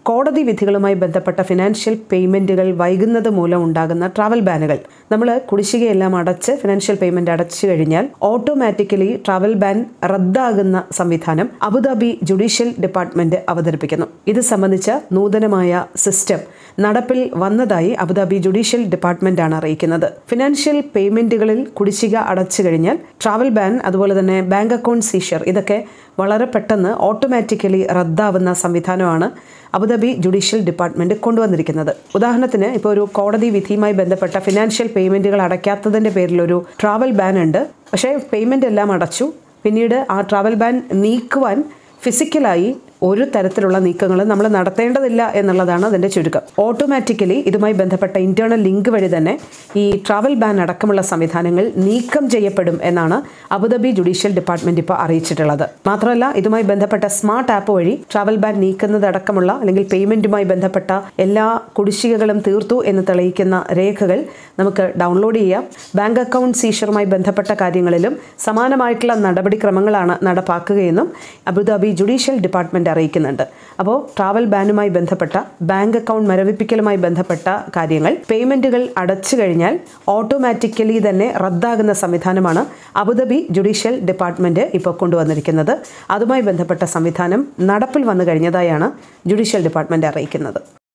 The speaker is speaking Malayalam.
കോടതി വിധികളുമായി ബന്ധപ്പെട്ട ഫിനാൻഷ്യൽ പേയ്മെന്റുകൾ വൈകുന്നത് മൂലം ഉണ്ടാകുന്ന ട്രാവൽ ബാനുകൾ നമ്മൾ കുടിശ്ശികയെല്ലാം അടച്ച് ഫിനാൻഷ്യൽ പേയ്മെന്റ് അടച്ചു കഴിഞ്ഞാൽ ഓട്ടോമാറ്റിക്കലി ട്രാവൽ ബാൻ റദ്ദാകുന്ന സംവിധാനം അബുദാബി ജുഡീഷ്യൽ ഡിപ്പാർട്ട്മെന്റ് അവതരിപ്പിക്കുന്നു ഇത് സംബന്ധിച്ച നൂതനമായ സിസ്റ്റം നടപ്പിൽ വന്നതായി അബുദാബി ജുഡീഷ്യൽ ഡിപ്പാർട്ട്മെന്റ് ആണ് അറിയിക്കുന്നത് ഫിനാൻഷ്യൽ പേയ്മെന്റുകളിൽ കുടിശ്ശിക അടച്ചു കഴിഞ്ഞാൽ ട്രാവൽ ബാൻ അതുപോലെ തന്നെ ബാങ്ക് അക്കൗണ്ട് സീഷർ ഇതൊക്കെ വളരെ പെട്ടെന്ന് ഓട്ടോമാറ്റിക്കലി റദ്ദാവുന്ന സംവിധാനമാണ് അബുദാബി ജുഡീഷ്യൽ ഡിപ്പാർട്ട്മെന്റ് കൊണ്ടുവന്നിരിക്കുന്നത് ഉദാഹരണത്തിന് ഇപ്പോൾ ഒരു കോടതി വിധിയുമായി ബന്ധപ്പെട്ട ഫിനാൻഷ്യൽ പേയ്മെന്റുകൾ അടയ്ക്കാത്തതിന്റെ പേരിൽ ഒരു ട്രാവൽ ബാൻ ഉണ്ട് പക്ഷേ പേയ്മെന്റ് എല്ലാം അടച്ചു പിന്നീട് ആ ട്രാവൽ ബാൻ നീക്കുവാൻ ഫിസിക്കലായി ഒരു തരത്തിലുള്ള നീക്കങ്ങളും നമ്മൾ നടത്തേണ്ടതില്ല എന്നുള്ളതാണ് അതിൻ്റെ ചുരുക്കം ഓട്ടോമാറ്റിക്കലി ഇതുമായി ബന്ധപ്പെട്ട ഇന്റേണൽ ലിങ്ക് വഴി തന്നെ ഈ ട്രാവൽ ബാൻ അടക്കമുള്ള സംവിധാനങ്ങൾ നീക്കം ചെയ്യപ്പെടും എന്നാണ് അബുദാബി ജുഡീഷ്യൽ ഡിപ്പാർട്ട്മെന്റ് ഇപ്പോൾ അറിയിച്ചിട്ടുള്ളത് മാത്രമല്ല ഇതുമായി ബന്ധപ്പെട്ട സ്മാർട്ട് ആപ്പ് വഴി ട്രാവൽ ബാൻ നീക്കുന്നതടക്കമുള്ള അല്ലെങ്കിൽ പേയ്മെന്റുമായി ബന്ധപ്പെട്ട എല്ലാ കുടിശ്ശികകളും തീർത്തു എന്ന് തെളിയിക്കുന്ന രേഖകൾ നമുക്ക് ഡൗൺലോഡ് ചെയ്യാം ബാങ്ക് അക്കൗണ്ട് സീഷറുമായി ബന്ധപ്പെട്ട കാര്യങ്ങളിലും സമാനമായിട്ടുള്ള നടപടിക്രമങ്ങളാണ് നടപ്പാക്കുകയെന്നും അബുദാബി ജുഡീഷ്യൽ ഡിപ്പാർട്ട്മെന്റ് അറിയിക്കുന്നുണ്ട് അപ്പോൾ ട്രാവൽ ബാനുമായി ബന്ധപ്പെട്ട ബാങ്ക് അക്കൗണ്ട് മരവിപ്പിക്കലുമായി ബന്ധപ്പെട്ട കാര്യങ്ങൾ പേയ്മെന്റുകൾ അടച്ചു കഴിഞ്ഞാൽ ഓട്ടോമാറ്റിക്കലി തന്നെ റദ്ദാകുന്ന സംവിധാനമാണ് അബുദാബി ജുഡീഷ്യൽ ഡിപ്പാർട്ട്മെന്റ് ഇപ്പോൾ കൊണ്ടുവന്നിരിക്കുന്നത് അതുമായി ബന്ധപ്പെട്ട സംവിധാനം നടപ്പിൽ വന്നു കഴിഞ്ഞതായാണ് ജുഡീഷ്യൽ ഡിപ്പാർട്ട്മെന്റ് അറിയിക്കുന്നത്